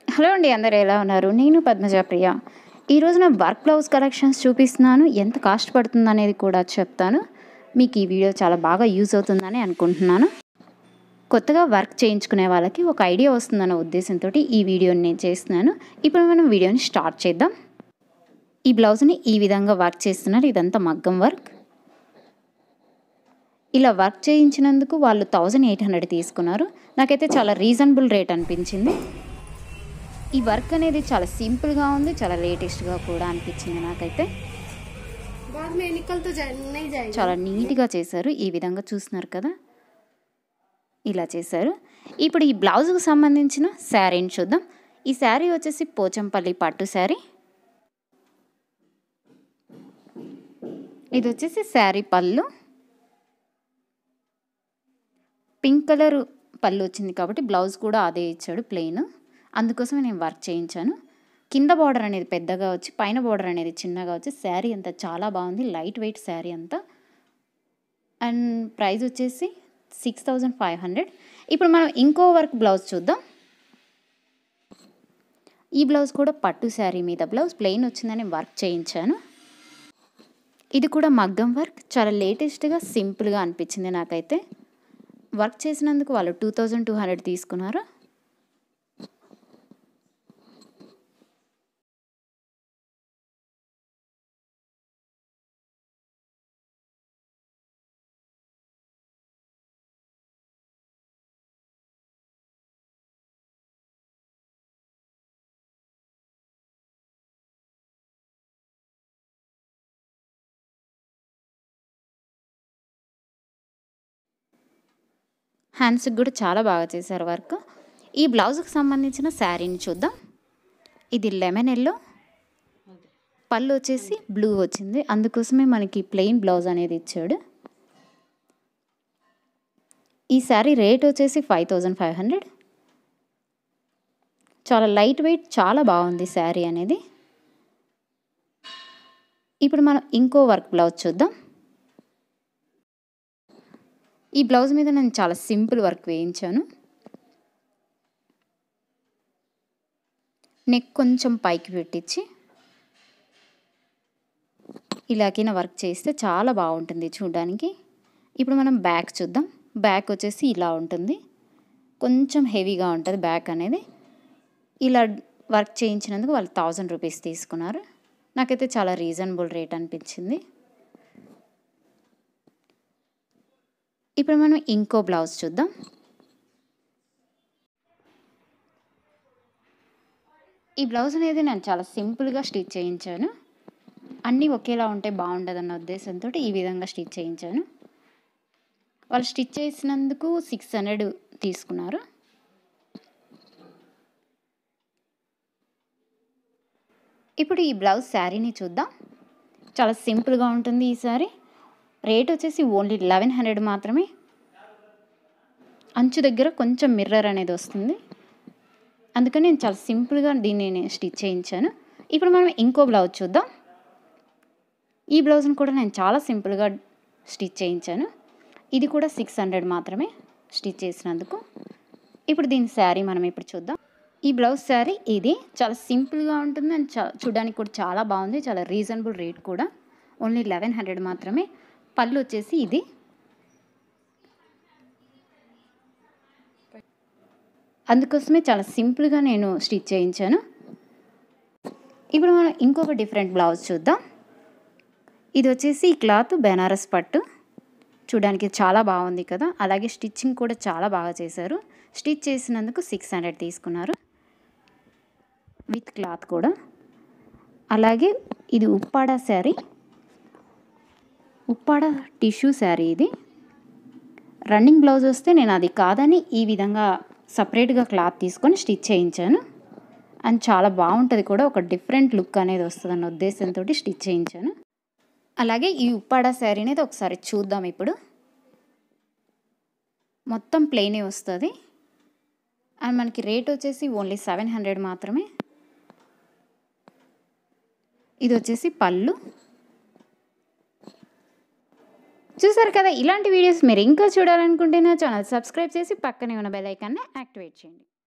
hello అండి అందరు ఎలా ఉన్నారు నేను పద్మజ ప్రియ ఈరోజు నా వర్క్ బ్లౌజ్ కలెక్షన్స్ చూపిస్తున్నాను ఎంత కాస్ట్ పడుతుంది అనేది కూడా చెప్తాను మీకు ఈ వీడియో చాలా బాగా యూజ్ అవుతుందని అనుకుంటున్నాను కొత్తగా వర్క్ చేయించుకునే వాళ్ళకి ఒక ఐడియా వస్తుందన్న ఉద్దేశంతో ఈ వీడియోని నేను చేస్తున్నాను ఇప్పుడు మనం వీడియోని స్టార్ట్ చేద్దాం ఈ బ్లౌజ్ని ఈ విధంగా వర్క్ చేస్తున్నారు ఇదంతా మగ్గం వర్క్ ఇలా వర్క్ చేయించినందుకు వాళ్ళు థౌజండ్ ఎయిట్ హండ్రెడ్ తీసుకున్నారు నాకైతే చాలా రీజనబుల్ రేట్ అనిపించింది ఈ వర్క్ అనేది చాలా సింపుల్గా ఉంది చాలా లేటెస్ట్గా కూడా అనిపించింది నాకైతే बाद में निकल तो जाए नहीं जाएगा చాలా నీట్గా చేశారు ఈ విధంగా చూస్తున్నారు కదా ఇలా చేశారు ఇప్పుడు ఈ బ్లౌజ్కి సంబంధించిన శారీని చూద్దాం ఈ శారీ వచ్చేసి పోచంపల్లి పట్టు శారీ ఇది వచ్చేసి శారీ పళ్ళు పింక్ కలర్ పళ్ళు వచ్చింది కాబట్టి బ్లౌజ్ కూడా అదే ఇచ్చాడు ప్లెయిన్ అందుకోసమే నేను వర్క్ చేయించాను కింద బార్డర్ అనేది పెద్దగా వచ్చి పైన బార్డర్ అనేది చిన్నగా వచ్చి శారీ అంతా చాలా బాగుంది లైట్ వెయిట్ శారీ అంతా అండ్ ప్రైస్ వచ్చేసి సిక్స్ థౌజండ్ ఫైవ్ హండ్రెడ్ ఇప్పుడు మనం ఇంకో వర్క్ బ్లౌజ్ చూద్దాం ఈ బ్లౌజ్ కూడా పట్టు శారీ మీద బ్లౌజ్ ప్లెయిన్ వచ్చిందని వర్క్ చేయించాను ఇది కూడా మగ్గం వర్క్ చాలా లేటెస్ట్గా సింపుల్గా అనిపించింది నాకైతే వర్క్ చేసినందుకు వాళ్ళు టూ థౌజండ్ టూ హండ్రెడ్ తీసుకున్నారు హ్యాండ్స్కి కూడా చాలా బాగా చేశారు వర్క్ ఈ బ్లౌజ్కి సంబంధించిన శారీని చూద్దాం ఇది లెమన్ ఎల్లో పళ్ళు వచ్చేసి బ్లూ వచ్చింది అందుకోసమే మనకి ప్లెయిన్ బ్లౌజ్ అనేది ఇచ్చాడు ఈ శారీ రేట్ వచ్చేసి ఫైవ్ థౌజండ్ ఫైవ్ హండ్రెడ్ చాలా లైట్ వెయిట్ చాలా బాగుంది శారీ అనేది ఇప్పుడు మనం ఇంకో వర్క్ బ్లౌజ్ చూద్దాం ఈ బ్లౌజ్ మీద నేను చాలా సింపుల్ వర్క్ వేయించాను నెక్ కొంచెం పైకి పెట్టించి ఇలాగైనా వర్క్ చేస్తే చాలా బాగుంటుంది చూడడానికి ఇప్పుడు మనం బ్యాక్ చూద్దాం బ్యాక్ వచ్చేసి ఇలా ఉంటుంది కొంచెం హెవీగా ఉంటుంది బ్యాక్ అనేది ఇలా వర్క్ చేయించినందుకు వాళ్ళు థౌజండ్ రూపీస్ తీసుకున్నారు నాకైతే చాలా రీజనబుల్ రేట్ అనిపించింది ఇప్పుడు మనం ఇంకో బ్లౌజ్ చూద్దాం ఈ బ్లౌజ్ అనేది నేను చాలా సింపుల్గా స్టిచ్ చేయించాను అన్నీ ఒకేలా ఉంటే బాగుండదన్న ఉద్దేశంతో ఈ విధంగా స్టిచ్ చేయించాను వాళ్ళు స్టిచ్ చేసినందుకు సిక్స్ హండ్రెడ్ తీసుకున్నారు ఇప్పుడు ఈ బ్లౌజ్ శారీని చూద్దాం చాలా సింపుల్గా ఉంటుంది ఈ శారీ రేట్ వచ్చేసి ఓన్లీ లెవెన్ హండ్రెడ్ మాత్రమే అంచు దగ్గర కొంచెం మిర్రర్ అనేది వస్తుంది అందుకని నేను చాలా సింపుల్గా దీన్ని నేను స్టిచ్ చేయించాను ఇప్పుడు మనం ఇంకో బ్లౌజ్ చూద్దాం ఈ బ్లౌజ్ని కూడా నేను చాలా సింపుల్గా స్టిచ్ చేయించాను ఇది కూడా సిక్స్ హండ్రెడ్ మాత్రమే స్టిచ్ చేసినందుకు ఇప్పుడు దీని శారీ మనం ఇప్పుడు చూద్దాం ఈ బ్లౌజ్ శారీ ఇది చాలా సింపుల్గా ఉంటుంది అండ్ చా చూడడానికి కూడా చాలా బాగుంది చాలా రీజనబుల్ రేట్ కూడా ఓన్లీ లెవెన్ హండ్రెడ్ మాత్రమే పళ్ళు వచ్చేసి ఇది అందుకోసమే చాలా సింపుల్గా నేను స్టిచ్ చేయించాను ఇప్పుడు మనం ఇంకొక డిఫరెంట్ బ్లౌజ్ చూద్దాం ఇది వచ్చేసి ఈ క్లాత్ బెనారస్ పట్టు చూడడానికి చాలా బాగుంది కదా అలాగే స్టిచ్చింగ్ కూడా చాలా బాగా చేశారు స్టిచ్ చేసినందుకు సిక్స్ హండ్రెడ్ తీసుకున్నారు విత్ క్లాత్ కూడా అలాగే ఇది ఉప్పాడ శారీ ఉప్పాడ టిష్యూ శారీ ఇది రన్నింగ్ బ్లౌజ్ వస్తే నేను అది కాదని ఈ విధంగా సపరేట్గా క్లాత్ తీసుకొని స్టిచ్ చేయించాను అండ్ చాలా బాగుంటుంది కూడా ఒక డిఫరెంట్ లుక్ అనేది వస్తుంది అన్న ఉద్దేశంతో స్టిచ్ చేయించాను అలాగే ఈ ఉప్పాడ శారీ అనేది ఒకసారి చూద్దాం ఇప్పుడు మొత్తం ప్లెయినే వస్తుంది అండ్ మనకి రేట్ వచ్చేసి ఓన్లీ సెవెన్ హండ్రెడ్ మాత్రమే ఇది వచ్చేసి పళ్ళు చూసారు కదా ఇలాంటి వీడియోస్ మీరు ఇంకా చూడాలనుకుంటే నా ఛానల్ సబ్స్క్రైబ్ చేసి పక్కనే ఉన్న బెల్ ఐకాన్ని యాక్టివేట్ చేయండి